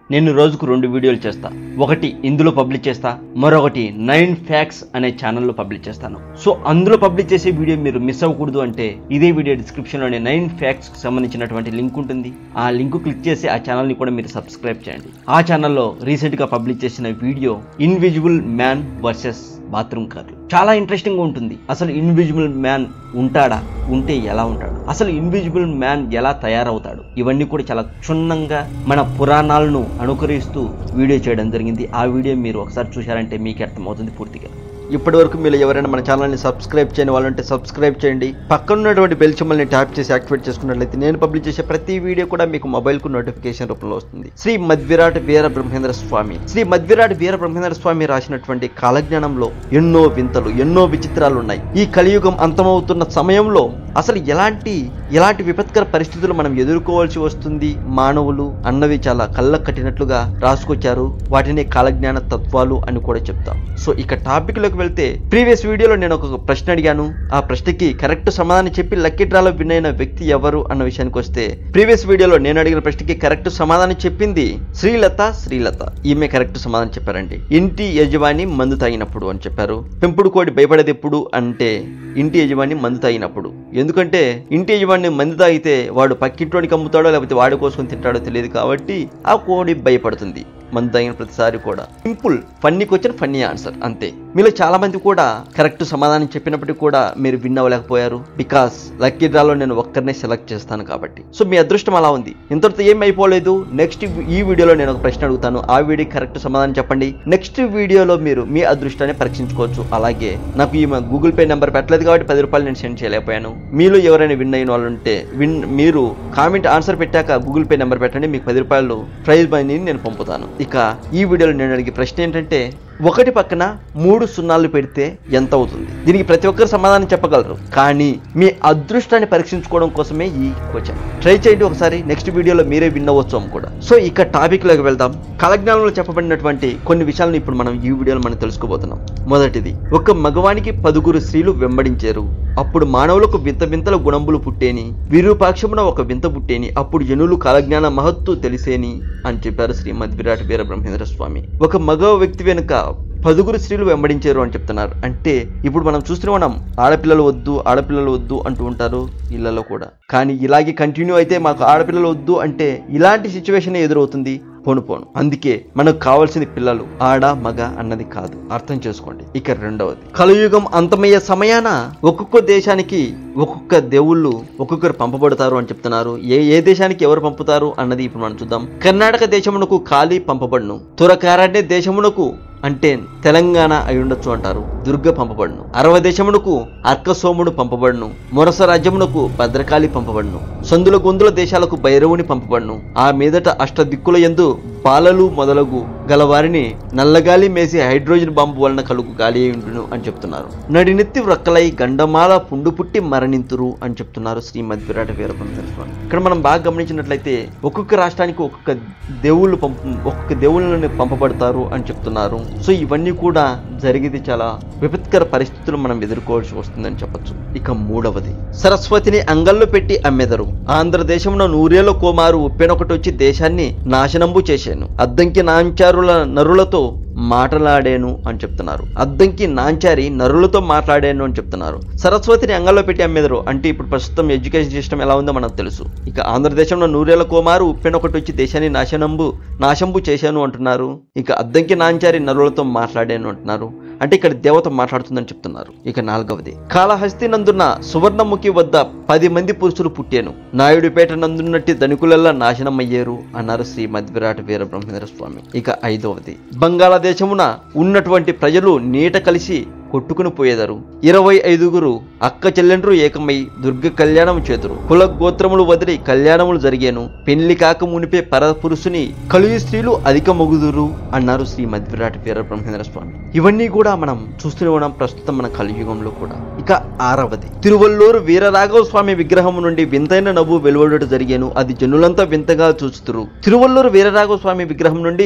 నేను రోజుకు రెండు వీడియోలు చేస్తా ఒకటి ఇందులో పబ్లిష్ చేస్తా మరొకటి నైన్ ఫ్యాక్స్ అనే ఛానల్లో పబ్లిష్ చేస్తాను సో అందులో పబ్లిష్ చేసే వీడియో మీరు మిస్ అవ్వకూడదు అంటే ఇదే వీడియో డిస్క్రిప్షన్లోనే నైన్ ఫ్యాక్స్ సంబంధించినటువంటి లింక్ ఉంటుంది ఆ లింక్ క్లిక్ చేసి ఆ ఛానల్ని కూడా మీరు సబ్స్క్రైబ్ చేయండి ఆ ఛానల్లో రీసెంట్గా పబ్లిష్ చేసిన video invisible man versus bathroom కార్లు చాలా ఇంట్రెస్టింగ్ గా ఉంటుంది అసలు ఇన్విజిబుల్ మ్యాన్ ఉంటాడా ఉంటే ఎలా ఉంటాడు అసలు ఇన్విజిబుల్ మ్యాన్ ఎలా తయారవుతాడు ఇవన్నీ కూడా చాలా క్షుణ్ణంగా మన పురాణాలను అనుకరిస్తూ వీడియో చేయడం జరిగింది ఆ వీడియో మీరు ఒకసారి చూశారంటే మీకు అర్థమవుతుంది పూర్తిగా ఇప్పటి వరకు మీరు ఎవరైనా మన ఛానల్ని సబ్స్క్రైబ్ చేయని వాళ్ళంటే సబ్స్క్రైబ్ చేయండి పక్కన ఉన్నటువంటి బెల్ సింబల్ని ట్యాప్ చేసి యాక్టివేట్ చేసుకున్నట్లయితే నేను పబ్లిష్ చేసే ప్రతి వీడియో కూడా మీకు మొబైల్ కు నోటిఫికేషన్ రూపంలో వస్తుంది శ్రీ మధ్విరాట్ వీర బ్రహ్మేంద్ర స్వామి శ్రీ మధ్విరాట్ వీర బ్రహ్మేంద్ర స్వామి రాసినటువంటి కాలజ్ఞానంలో ఎన్నో వింతలు ఎన్నో విచిత్రాలు ఉన్నాయి ఈ కలియుగం అంతమవుతున్న సమయంలో అసలు ఎలాంటి ఎలాంటి విపత్కర పరిస్థితులు మనం ఎదుర్కోవాల్సి వస్తుంది మానవులు అన్నవి చాలా కళ్ళ కట్టినట్లుగా రాసుకొచ్చారు వాటిని కాలజ్ఞాన తత్వాలు అని కూడా చెప్తాం సో ఇక టాపిక్ లోకి వెళ్తే ప్రీవియస్ వీడియోలో నేను ఒక ప్రశ్న అడిగాను ఆ ప్రశ్నకి కరెక్ట్ సమాధానం చెప్పి లక్కీ డ్రాలో విన్ అయిన వ్యక్తి ఎవరు అన్న విషయానికి వస్తే ప్రీవియస్ వీడియోలో నేను అడిగిన ప్రశ్నకి కరెక్ట్ సమాధానం చెప్పింది శ్రీలత శ్రీలత ఈమె కరెక్ట్ సమాధానం చెప్పారండి ఇంటి యజమాని మందు తాగినప్పుడు అని చెప్పారు పెంపుడు కోడి భయపడేది ఎప్పుడు అంటే ఇంటి యజమాని మందు తాగినప్పుడు ఎందుకంటే ఇంటి యజమాని మందు తాగితే వాడు పక్కింట్లోనికి అమ్ముతాడో లేకపోతే వాడి కోసం తింటాడో తెలియదు కాబట్టి ఆ కోడి భయపడుతుంది మందు తాగిన ప్రతిసారి కూడా సింపుల్ ఫన్నీకి వచ్చిన ఫన్నీ ఆన్సర్ అంతే మీలో చాలా మంది కూడా కరెక్ట్ సమాధానం చెప్పినప్పటికీ కూడా మీరు విన్ అవ్వలేకపోయారు బికాస్ లక్కీ డ్రాలో నేను ఒక్కరినే సెలెక్ట్ చేస్తాను కాబట్టి సో మీ అదృష్టం అలా ఉంది ఇంతటితో ఏం అయిపోలేదు నెక్స్ట్ ఈ వీడియోలో నేను ఒక ప్రశ్న అడుగుతాను ఆ వీడియో కరెక్ట్ సమాధానం చెప్పండి నెక్స్ట్ వీడియోలో మీరు మీ అదృష్టాన్ని పరీక్షించుకోవచ్చు అలాగే నాకు ఈ గూగుల్ పే నెంబర్ పెట్టలేదు కాబట్టి పది రూపాయలు నేను సెండ్ చేయలేకపోయాను మీలో ఎవరైనా విన్ అయిన వాళ్ళు ఉంటే విన్ మీరు కామెంట్ ఆన్సర్ పెట్టాక గూగుల్ పే నెంబర్ పెట్టండి మీకు పది రూపాయలు ప్రైజ్ మనీని నేను పంపుతాను ఇక ఈ వీడియోలో నేను అడిగే ప్రశ్న ఏంటంటే ఒకటి పక్కన మూడు సున్నాలు పెడితే ఎంత అవుతుంది దీనికి ప్రతి ఒక్కరు సమాధానం చెప్పగలరు కానీ మీ అదృష్టాన్ని పరీక్షించుకోవడం కోసమే ఈ క్వశ్చన్ ట్రై చేయండి ఒకసారి నెక్స్ట్ వీడియోలో మీరే విన్ అవ్వచ్చు అని కూడా సో ఇక టాపిక్ లోకి వెళ్దాం కాలజ్ఞానంలో చెప్పబడినటువంటి కొన్ని విషయాలను ఇప్పుడు మనం ఈ వీడియోలో మనం తెలుసుకోబోతున్నాం మొదటిది ఒక మగవానికి పదుగురు స్త్రీలు వెంబడించారు అప్పుడు మానవులకు వింత వింతల గుణంబులు పుట్టేని విరూపాక్షమున ఒక వింత పుట్టేని అప్పుడు జనులు కాలజ్ఞాన మహత్తు తెలిసేని అని చెప్పారు శ్రీమద్ విరాట్ వీర బ్రహ్మేంద్ర స్వామి ఒక మగ వ్యక్తి వెనుక పదుగురు స్త్రీలు వెంబడించారు అని చెప్తున్నారు అంటే ఇప్పుడు మనం చూస్తూనే ఉన్నాం ఆడపిల్లలు వద్దు ఆడపిల్లలు వద్దు అంటూ ఉంటారు ఇళ్లలో కూడా కానీ ఇలాగే కంటిన్యూ అయితే మాకు ఆడపిల్లలు వద్దు అంటే ఇలాంటి సిచ్యువేషన్ ఎదురవుతుంది పోను పోను అందుకే మనకు కావాల్సింది పిల్లలు ఆడ మగ అన్నది కాదు అర్థం చేసుకోండి ఇక రెండవది కలియుగం అంతమయ్యే సమయాన ఒక్కొక్క దేశానికి ఒక్కొక్క దేవుళ్ళు ఒక్కొక్కరు పంపబడతారు అని చెప్తున్నారు ఏ ఏ దేశానికి ఎవరు పంపుతారు అన్నది ఇప్పుడు మనం చూద్దాం కర్ణాటక దేశమునకు ఖాళీ పంపబడును తురకారాడే దేశమునకు అంటే తెలంగాణ అయి ఉండొచ్చు అంటారు దుర్గ పంపబడును అరవ దేశమునకు అర్కసోముడు పంపబడును మొరస రాజ్యమునకు భద్రకాళి పంపబడును సందుల గొందుల దేశాలకు భైరవుని పంపబడును ఆ మీదట అష్ట దిక్కుల ఎందు బాలలు మొదలగు గలవారిని నల్లగాలి మేసి హైడ్రోజన్ బాంబు వలన కలుగు గాలి ఉండును అని చెప్తున్నారు నడినెత్తి వ్రక్కలై గండమాల పుండు పుట్టి మరణింతురు అని చెప్తున్నారు శ్రీమద్ విరాట వీరభద్ర స్వామి ఇక్కడ మనం బాగా గమనించినట్లయితే ఒక్కొక్క రాష్ట్రానికి ఒక్కొక్క దేవుళ్ళు పంప ఒక్కొక్క దేవుళ్ళని పంపబడతారు అని చెప్తున్నారు సో ఇవన్నీ కూడా జరిగేది చాలా విపత్కర పరిస్థితులు మనం ఎదుర్కోవాల్సి వస్తుందని చెప్పొచ్చు ఇక మూడవది సరస్వతిని అంగల్లో పెట్టి అమ్మెదరు ఆంధ్రదేశంలో నూరేళ్ల కోమారు ఉప్పెనొకటి వచ్చి దేశాన్ని నాశనంబు చేశాను అద్దంకి నాంచారుల నరులతో మాట్లాడాను అని చెప్తున్నారు అద్దంకి నాంచారి నరులతో మాట్లాడాను అని చెప్తున్నారు సరస్వతిని అంగల్లో పెట్టి అమ్మేదరు అంటే ఇప్పుడు ప్రస్తుతం ఎడ్యుకేషన్ సిస్టమ్ ఎలా ఉందో మనకు తెలుసు ఇక ఆంధ్రదేశంలో నూరేళ్ల కోమారు ఉప్పెనొకటి వచ్చి దేశాన్ని నాశనంబు నాశంబు చేశాను అంటున్నారు ఇక అద్దంకి నాంచారి నరులతో మాట్లాడాను అంటున్నారు అంటే ఇక్కడ దేవత మాట్లాడుతుందని చెప్తున్నారు ఇక నాలుగవది కాళహస్తి నందున్న సువర్ణముఖి వద్ద పది మంది పురుషులు పుట్టాను నాయుడుపేట నందున్నట్టి ధనికులల్లా నాశనం అయ్యారు అన్నారు శ్రీ మధ్విరాట్ వీర బ్రహ్మేంద్ర స్వామి ఇక ఐదవది బంగాళాదేశమున ఉన్నటువంటి ప్రజలు నీట కలిసి కొట్టుకుని పోయేదారు ఇరవై ఐదుగురు అక్క చెల్లెండ్రు ఏకమై దుర్గ కళ్యాణం చేతురు కుల గోత్రములు వదిలి కళ్యాణములు జరిగాను పెళ్లి కాక మునిపే పరపురుషుని కలిగి స్త్రీలు అధిక మొగుదురు అన్నారు శ్రీ మధ్విరాట్ వీర బ్రహ్మేంద్ర స్వామి ఇవన్నీ కూడా మనం చూస్తూనే ఉన్నాం ప్రస్తుతం మన కలియుగంలో కూడా ఇక ఆరవది తిరువల్లూరు వీరరాఘవ స్వామి విగ్రహం నుండి వింతైన నవ్వు వెలువడట జరిగాను అది జనులంతా వింతగా చూస్తురు తిరువల్లూరు వీరరాఘవ స్వామి విగ్రహం నుండి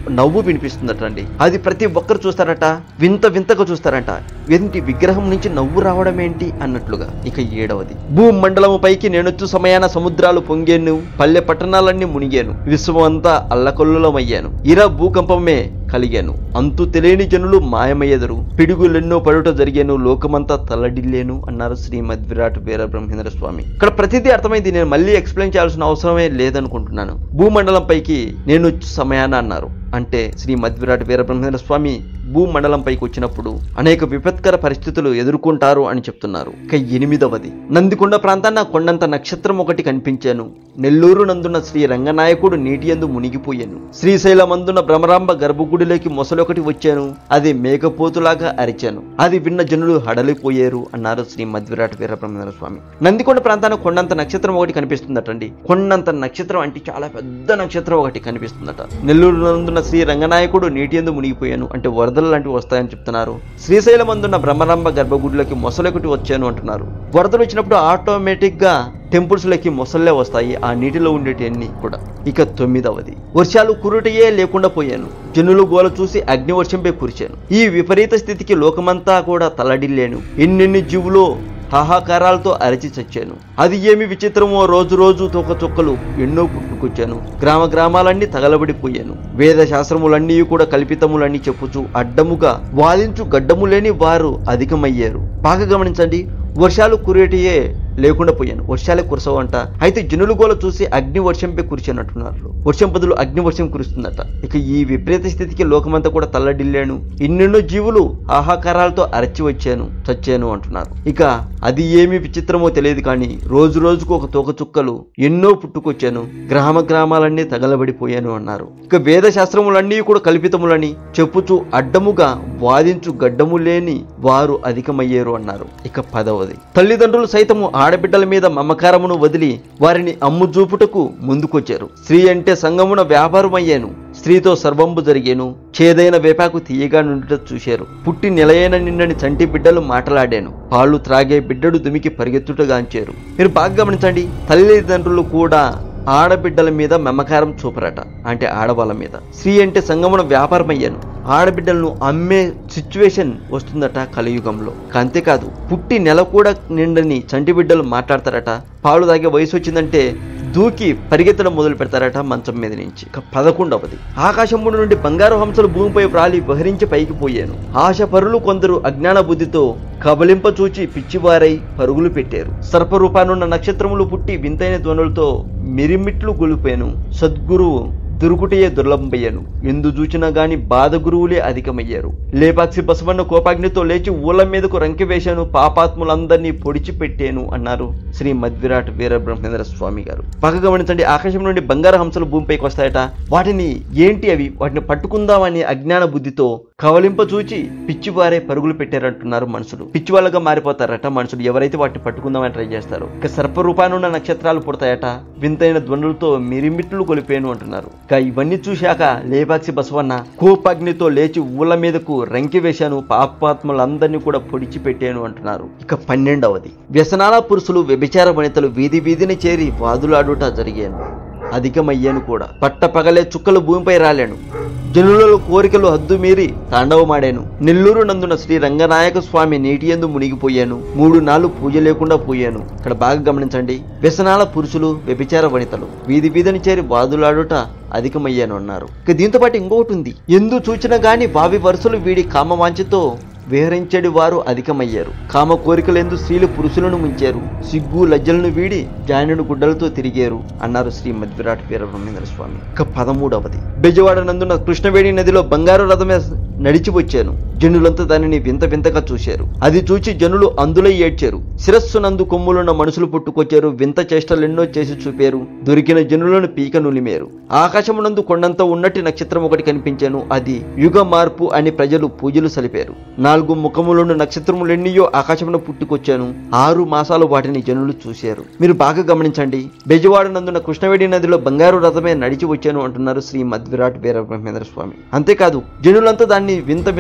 నవ్వు వినిపిస్తుందటండి అది ప్రతి ఒక్కరు చూస్తారట వింత వింతగా చూస్తారట ఏంటి విగ్రహం నుంచి నవ్వు రావడం ఏంటి అన్నట్లుగా ఇక ఏడవది భూమండలము పైకి నేనొచ్చు సమయాన సముద్రాలు పొంగేను పల్లె పట్టణాలన్నీ మునిగాను విశ్వమంతా అల్లకొల్లులమయ్యాను ఇరా భూకంపమే కలిగాను అంతు తెలియని జనులు మాయమయ్యెదరు పిడుగులెన్నో పడుట జరిగాను లోకమంతా తల్లడిల్లేను అన్నారు శ్రీమద్ విరాట్ వీర బ్రహ్మేంద్ర స్వామి ఇక్కడ ప్రతిదీ అర్థమైంది నేను మళ్ళీ ఎక్స్ప్లెయిన్ చేయాల్సిన అవసరమే లేదనుకుంటున్నాను భూమండలం పైకి నేను సమయాన అన్నారు అంటే శ్రీ మధ్విరాట్ వీరబ్రహ్మేంద్ర స్వామి భూమండలం పైకి వచ్చినప్పుడు అనేక విపత్కర పరిస్థితులు ఎదుర్కొంటారు అని చెప్తున్నారు ఇక ఎనిమిదవది నందికొండ ప్రాంతాన కొండంత నక్షత్రం ఒకటి కనిపించాను నెల్లూరు నందున శ్రీ రంగనాయకుడు నీటి యందు మునిగిపోయాను శ్రీశైలమందున భ్రమరాంబ గర్భగుడిలోకి మొసలొకటి వచ్చాను అది మేకపోతులాగా అరిచాను అది విన్న జనులు హడలిపోయారు అన్నారు శ్రీ మధ్విరాట్ వీరబ్రహ్మేంద్ర స్వామి నందికొండ ప్రాంతాన కొండంత నక్షత్రం ఒకటి కనిపిస్తుందటండి కొండంత నక్షత్రం అంటే చాలా పెద్ద నక్షత్రం ఒకటి కనిపిస్తుందట నెల్లూరు నందున శ్రీ రంగనాయకుడు నీటి యందు మునిగిపోయాను అంటే వరదలు లాంటివి వస్తాయని చెప్తున్నారు శ్రీశైలమందున్న బ్రహ్మరంభ గర్భగుడిలోకి మొసలొకటి వచ్చాను అంటున్నారు వరదలు వచ్చినప్పుడు ఆటోమేటిక్ గా టెంపుల్స్లోకి మొసళ్ళే వస్తాయి ఆ నీటిలో ఉండేటివన్నీ కూడా ఇక తొమ్మిదవది వర్షాలు కురుటయే లేకుండా పోయాను జనులు గోల చూసి అగ్ని వర్షంపై కురిచాను ఈ విపరీత స్థితికి లోకమంతా కూడా తల్లడిల్లేను ఎన్నెన్ని జీవులో హాహాకారాలతో అరచి చచ్చాను అది ఏమి విచిత్రమో రోజు రోజు తోక చుక్కలు ఎన్నో పుట్టుకొచ్చాను గ్రామ గ్రామాలన్నీ తగలబడిపోయాను వేద శాస్త్రములన్నీ కూడా కల్పితములన్నీ చెప్పుచు అడ్డముగా వాదించు గడ్డము లేని వారు అధికమయ్యారు బాగా గమనించండి వర్షాలు కురేటియే లేకుండా పోయాను వర్షాలే కురసవంట అయితే జనులు గోల చూసి అగ్ని వర్షంపై కురిచినట్టున్నారు వర్షం బదులు అగ్ని వర్షం కురుస్తుందట ఇక ఈ విపరీత స్థితికి లోకమంతా కూడా తల్లడిల్లాను ఎన్నెన్నో జీవులు ఆహాకారాలతో అరచి వచ్చాను చచ్చాను అంటున్నారు ఇక అది ఏమి విచిత్రమో తెలియదు కానీ రోజు రోజుకు ఒక తోక చుక్కలు ఎన్నో పుట్టుకొచ్చాను గ్రామ గ్రామాలన్నీ తగలబడిపోయాను అన్నారు ఇక వేద శాస్త్రములన్నీ కూడా కల్పితములని చెప్పుచు అడ్డముగా వాదించు గడ్డము లేని వారు అధికమయ్యారు అన్నారు ఇక పదవది తల్లిదండ్రులు సైతము ఆడబిడ్డల మీద మమకారమును వదిలి వారిని అమ్ము చూపుటకు ముందుకొచ్చారు స్త్రీ అంటే సంగమున వ్యాపారం అయ్యాను స్త్రీతో సర్వంబు జరిగాను చేదైన వేపాకు తీయగా నుండుట చూశారు పుట్టి నిలయైన నిండని చంటి బిడ్డలు మాటలాడాను పాలు త్రాగే బిడ్డడు దుమికి పరిగెత్తుటగాంచారు మీరు బాగా గమనించండి తల్లిదండ్రులు కూడా ఆడబిడ్డల మీద మమకారం చూపరట అంటే ఆడవాళ్ళ మీద స్త్రీ అంటే సంగమున వ్యాపారం అయ్యాను ఆడబిడ్డలను అమ్మే సిచ్యువేషన్ వస్తుందట కలియుగంలో అంతేకాదు పుట్టి నెల కూడా నిండని చంటి బిడ్డలు మాట్లాడతారట పాలు తాగే వయసు వచ్చిందంటే దూకి పరిగెత్తడం మొదలు పెడతారట మంచం మీద నుంచి ఇక పదకొండవది ఆకాశముడు నుండి బంగారు హంసలు భూమిపై వ్రాలి బహిరించి పైకి పోయాను ఆశ పరులు కొందరు అజ్ఞాన బుద్ధితో కబలింప చూచి పిచ్చివారై పరుగులు పెట్టారు సర్పరూపానున్న నక్షత్రములు పుట్టి వింతైన ధ్వనులతో మిరిమిట్లు గొలిపాను సద్గురువు దురుకుటయే దుర్లభమయ్యాను ఎందు చూచినా గాని బాధ గురువులే అధికమయ్యారు లేపాక్షి బసవన్న కోపాగ్నితో లేచి ఊళ్ళ మీదకు రంకి వేశాను పాపాత్ములందరినీ పొడిచి పెట్టాను అన్నారు శ్రీ మధ్విరాట్ వీర బ్రహ్మేంద్ర స్వామి గారు బాగా గమనించండి ఆకాశం నుండి బంగారు హంసలు భూమిపైకి వస్తాయట వాటిని ఏంటి అవి వాటిని పట్టుకుందామని అజ్ఞాన బుద్ధితో కవలింప చూచి పిచ్చివారే పరుగులు పెట్టారంటున్నారు మనుషులు పిచ్చి వాళ్ళగా మారిపోతారట మనుషులు ఎవరైతే వాటిని పట్టుకుందామని ట్రై చేస్తారో ఇక సర్పరూపానున్న నక్షత్రాలు పుడతాయట వింతైన ధ్వనులతో మిరిమిట్లు కొలిపేను అంటున్నారు ఇక ఇవన్నీ చూశాక లేపాక్షి బసవన్న కోపాగ్నితో లేచి ఊళ్ళ మీదకు రంకి వేశాను పాపాత్ములందరినీ కూడా పొడిచి పెట్టాను అంటున్నారు ఇక పన్నెండవది వ్యసనాల పురుషులు వ్యభిచార వనితలు వీధి వీధిని చేరి వాదులాడుట జరిగాను అధికమయ్యాను కూడా పట్ట పగలే చుక్కలు భూమిపై రాలేను జనులలో కోరికలు హద్దు మీరి తాండవమాడాను నెల్లూరు నందున శ్రీ రంగనాయక స్వామి నీటి యందు మునిగిపోయాను మూడు నాలుగు పూజ లేకుండా పోయాను ఇక్కడ బాగా గమనించండి వ్యసనాల పురుషులు వ్యభిచార వనితలు వీధి వీధిని చేరి వాదులాడుట అధికమయ్యాను అన్నారు ఇక దీంతో పాటు ఇంకొకటి ఉంది ఎందు చూచినా గాని వావి వరుసలు వీడి కామవాంఛతో విహరించడి వారు అధికమయ్యారు కామ కోరికలెందు స్త్రీలు పురుషులను ముంచారు సిగ్గు లజ్జలను వీడి జానుడు గుడ్డలతో తిరిగారు అన్నారు శ్రీ మధ్విరాట్ వీరబ్రహ్మేంద్ర స్వామి ఇక పదమూడవది బెజవాడ నందున కృష్ణవేణి నదిలో బంగారు రథమే నడిచి వచ్చాను జనులంతా దానిని వింత వింతగా చూశారు అది చూచి జనులు అందులో ఏడ్చారు శిరస్సు నందు కొమ్ములున్న మనుషులు పుట్టుకొచ్చారు వింత చేష్టలెన్నో చేసి చూపారు దొరికిన జనులను పీక నులిమేరు ఆకాశమునందు కొండంత ఉన్నట్టి నక్షత్రం ఒకటి కనిపించాను అది యుగ మార్పు అని ప్రజలు పూజలు సలిపారు నాలుగు ముఖములున్న నక్షత్రములెన్నియో ఆకాశమున పుట్టుకొచ్చాను ఆరు మాసాలు వాటిని జనులు చూశారు మీరు బాగా గమనించండి బెజవాడ నందున కృష్ణవేడి నదిలో బంగారు రథమే నడిచి వచ్చాను అంటున్నారు శ్రీ మధ్విరాట్ వీర బ్రహ్మేంద్ర స్వామి అంతేకాదు జనులంతా దాన్ని వింత వింతగా చూశారు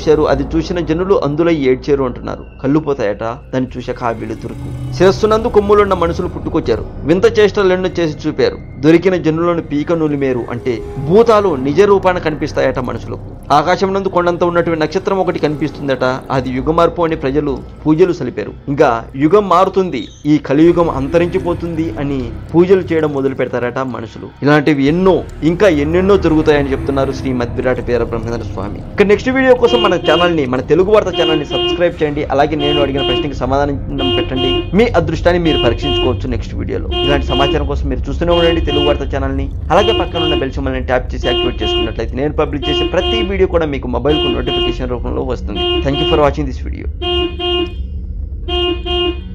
చేశారు అది చూసిన జనులు అందులో ఏడ్చారు అంటున్నారు కళ్ళు పోతాయట దాన్ని చూశాక ఆ వెలుతురుకు శిరస్సునందు కొమ్ములున్న మనుషులు పుట్టుకొచ్చారు వింత చేష్టలెన్నో చేసి చూపారు దొరికిన జనులను పీక నులిమేరు అంటే భూతాలు నిజ రూపాన కనిపిస్తాయట మనుషులకు ఆకాశం నందు కొండంత ఉన్నటువంటి నక్షత్రం ఒకటి కనిపిస్తుందట అది యుగమార్పు అని ప్రజలు పూజలు సలిపారు ఇంకా యుగం మారుతుంది ఈ కలియుగం అంతరించిపోతుంది అని పూజలు చేయడం మొదలు పెడతారట మనుషులు ఇలాంటివి ఎన్నో ఇంకా ఎన్నెన్నో జరుగుతాయని చెప్తున్నారు శ్రీ మధ్విరాట పేర బ్రహ్మేంద్ర స్వామి ఇక నెక్స్ట్ వీడియో కోసం మన ఛానల్ ని మన తెలుగు వార్త ఛానల్ ని సబ్స్క్రైబ్ చేయండి అలాగే నేను అడిగిన ప్రశ్నకి సమాధానం పెట్టండి మీ అదృష్టాన్ని మీరు పరీక్షించుకోవచ్చు నెక్స్ట్ వీడియోలో ఇలాంటి సమాచారం కోసం మీరు చూస్తూనే ఉండండి తెలుగు వార్త ఛానల్ ని అలాగే పక్కన ఉన్న బెల్ సింబల్ ని ట్యాప్ చేసి యాక్టివేట్ చేసుకున్నట్లయితే నేను పబ్లిక్ చేసే ప్రతి వీడియో కూడా మీకు మొబైల్ కు నోటిఫికేషన్ రూపంలో వస్తుంది thank you for watching this video